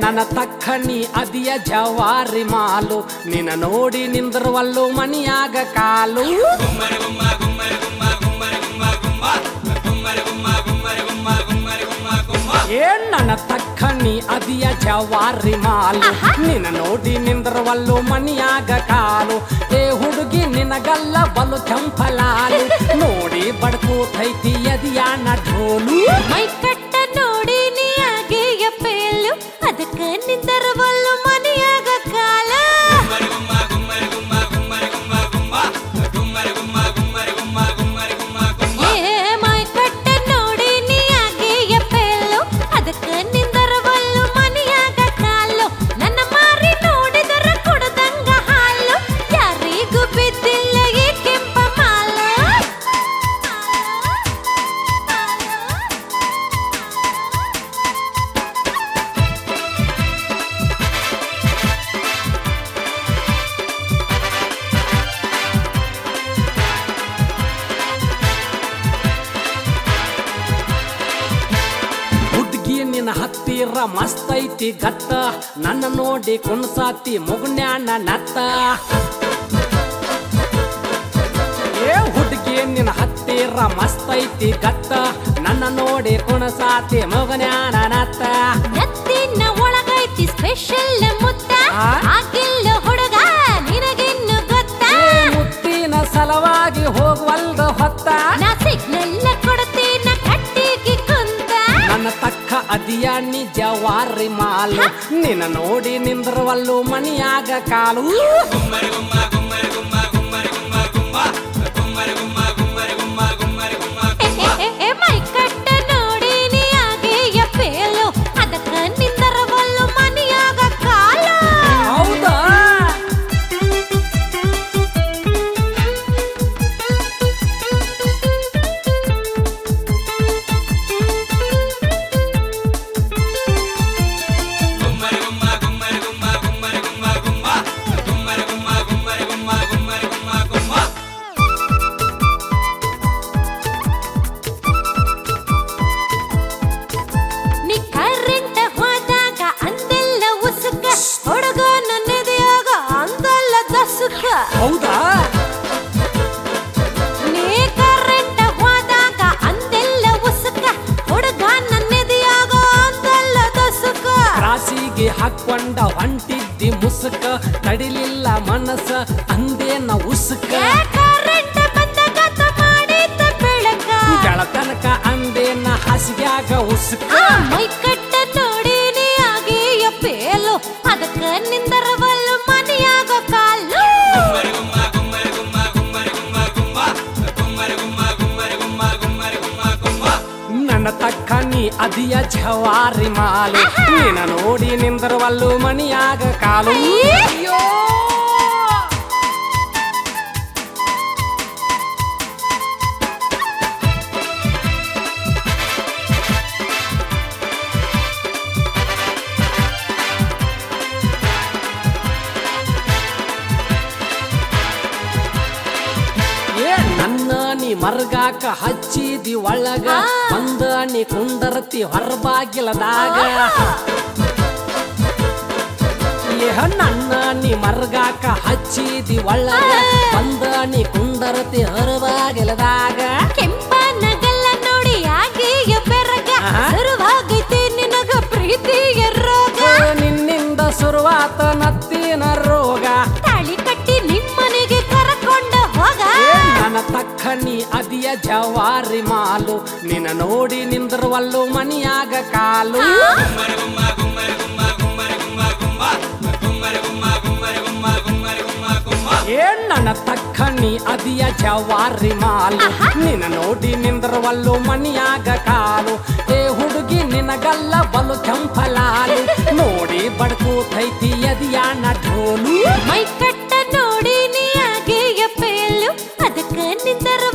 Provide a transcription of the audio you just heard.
ನನ್ನ ತಕ್ಕನಿ ಅದಿಯ ಜವಾರಿ ಮಾಲು ನಿನ್ನ ನೋಡಿ ನಿಂದ್ರವಲ್ಲು ಮನಿಯಾಗ ಕಾಲು ಏನ್ ನನ್ನ ತಕ್ಕನಿ ಅದಿಯ ಜವಾರಿ ಮಾಲು ನಿನ್ನ ನೋಡಿ ನಿಂದ್ರವಲ್ಲು ಮನಿಯಾಗ ಕಾಲು ಏ ಹುಡುಗಿ ನಿನಗಲ್ಲ ಬಲು ಕೆಂಪಲಾಲು ನೋಡಿ ಬಡ್ಕೂತೈತಿ ಅದಿಯ ಢೋಲು ಮೈ ಕಟ್ಟ ನೋಡಿ ನೀ ಆಗೆಯ ಪೇಲು ಅದಕ್ಕ ನಿಂದರವಲ್ಲು ಮನೆಯಾಗ ಕಾಲ ಏ ಮೈ ಕಟ್ಟ ನೋಡಿ ನೀ ಆಗೆಯ ಪೇಲು ಅದಕ್ಕ ನಿಂದರವಲ್ಲು ಮನೆಯಾಗ ಕಾಲು ನನ್ನ ಮಾರಿ ನೋಡಿದರ ಕೊಡದಂಗ ಹಾಲು ಯಾರಿಗೂ ಬಿದ್ದಿಲ್ಲ ಈ ಕೆಂಪ ಮಾಲ ಹುಡ್ಗಿ ನಿನ್ನ ಹತ್ತಿರ ಮಸ್ತ್ ಐತಿ ಗತ್ತ ನನ್ನ ನೋಡಿ ಕುಣಸಾತಿ ಮುಗ್ನ್ಯಾನ ನತ್ತ ಏ ಹುಡ್ಗಿ ನಿನ್ನ ಹತ್ತಿರ ಮಸ್ತ್ ಐತಿ ಗತ್ತ ನನ್ನ ನೋಡಿ ಕುಣಸಾತಿ ಮುಗ್ನ್ಯಾನ ನತ್ತ ಎತ್ತಿನ ಒಳಗೈತಿ ಸ್ಪೆಷಲ್ ಮುತ್ತ ಆ? ಆಗಿಲ್ಲ ಹುಡುಗ ನಿನಗಿನ್ನು ಗೊತ್ತಾ ಏ ಮುತ್ತಿನ ಸಲವಾಗಿ ಹೋಗ್ವಲ್ದ ಹೊತ್ತ ನಾ ಸಿಗ್ನಲ್ಲ ಕೊಡ್ತೀನ ಕಟ್ಟಿಗೆ ಕುಂತ ನನ್ನ ತಕ್ಕ ಅದಿಯ ನಿಜವಾರಿ ಮಾಲು ನಿನ್ನ ನೋಡಿ ನಿಂದ್ರವಲ್ಲು ಮನಿಯಾಗ ಕಾಲು ಏ, ಏ, ಮೈ ಕಟ್ಟ ನೋಡಿ ನೀ ಆಗೆಯ ಪೇಲು ಅದಕ್ಕ ನಿಂದರವಲ್ಲು ಮನಿಯಾಗ ಕಾಲ ಹೌದಾ ನೀ ಕರೆಂಟ್ ಹೋದಾಗ ಅಂದೆಲ್ಲ ಉಸುಕ ಹುಡುಗ ನನ್ನೆದೆಯಾಗ ಅಂದಲ್ಲ ದಸುಕ ಹೌದಾ ನೀ ಕರೆಂಟ್ ಹೋದಾಗ ಅಂದೆಲ್ಲ ಉಸುಕ ಹುಡುಗ ನನ್ನೆದೆಯಾಗ ಅಂದಲ್ಲ ದಸುಕ ರಾಸಿಗೆ ಹಾಕೊಂಡ ಹೊಂಟಿದ್ದಿ ಮುಸುಕ ತಡಿಲಿಲ್ಲ ಮನಸ್ಸ ಅಂದೇನ ಉಸುಕ ಏ ಕರೆಂಟ್ ಬಂದಾಗ ತ ಮಾಡಿದ್ದ ಬೆಳಕ ಗೆಳತನಕ ಅಂದೇನ ಹಾಸಿಗ್ಯಾಗ ಉಸುಕ ಆ ಮೈ ಕಟ್ಟ ನೋಡಿ ನೀ ಆಗಿಯ ಪೇಲು ಅದಕ್ಕ ನಿಂದರವಲ್ಲು ಮನೆಯಾಗ ಕಾಲು ನನ್ನ ತಕ್ಕ ನೀ ಅದಿಯ ಜವಾರಿ ಮಾಲು ನಿನ್ನ ನೋಡಿ ನಿಂದ್ರವಲ್ಲು ಮನಿಯಾಗ ಕಾಲು ಅಯ್ಯೋ ಏ ನನ್ನ ನೀ ಮರ್ಗಾಕ ಹಚ್ಚಿದಿ ಒಳಗ ಆ. ಬಂದ ನೀ ಕುಂದರ್ತಿ ಹೊರಬಾಗಿಲದಾಗ ಏ ನನ್ನ ನೀ ಮರ್ಗಾಕ ಹಚ್ಚಿದಿ ಒಳಗ ಆ. ಬಂದ ನೀ ಕುಂದರ್ತಿ ಹೊರಬಾಗಿಲದಾಗ ಕೆಂಪನಗಲ್ಲ ನೋಡಿ ಆಗಿಯ ಬೆರಗ ಆಹಾ. ಶುರುವಾಗೈತಿ ನಿನಗ ಪ್ರೀತಿಯ ರೋಗ ಏ ನಿನ್ನಿಂದ ಶುರುವಾತ ನತ್ತಿನ ರೋಗ ತಾಳಿ ಕಟ್ಟಿ ನಿಮ್ಮನೆಗೆ ಕರಕೊಂಡ ಹೋಗ ಏ ನನ್ನ ತಕ್ಕ ನೀ ಅದಿಯ ಜವಾರಿ ಮಾಲು ನಿನ್ನ ನೋಡಿ ನಿಂದ್ರವಲ್ಲು ಮನಿಯಾಗ ಕಾಲು ಏನ್ ನನ್ನ ತಕ್ಕ ನೀ ಅದಿಯ ಜವಾರಿ ಮಾಲು ನಿನ್ನ ನೋಡಿ ನಿಂದ್ರವಲ್ಲು ಮನಿಯಾಗ ಕಾಲು ಏ ಹುಡುಗಿ ನಿನಗಲ್ಲ ಬಲು ಕೆಂಪಲಾಲು ನೋಡಿ ಬಡ್ಕೂತೈತಿ ಅದಿಯ ಢೋಲು ಮೈ ಕಟ್ಟ ನೋಡಿ ನೀ ಆಗಿಯ ಪೇಲು ಅದಕ್ಕ ನಿಂದರ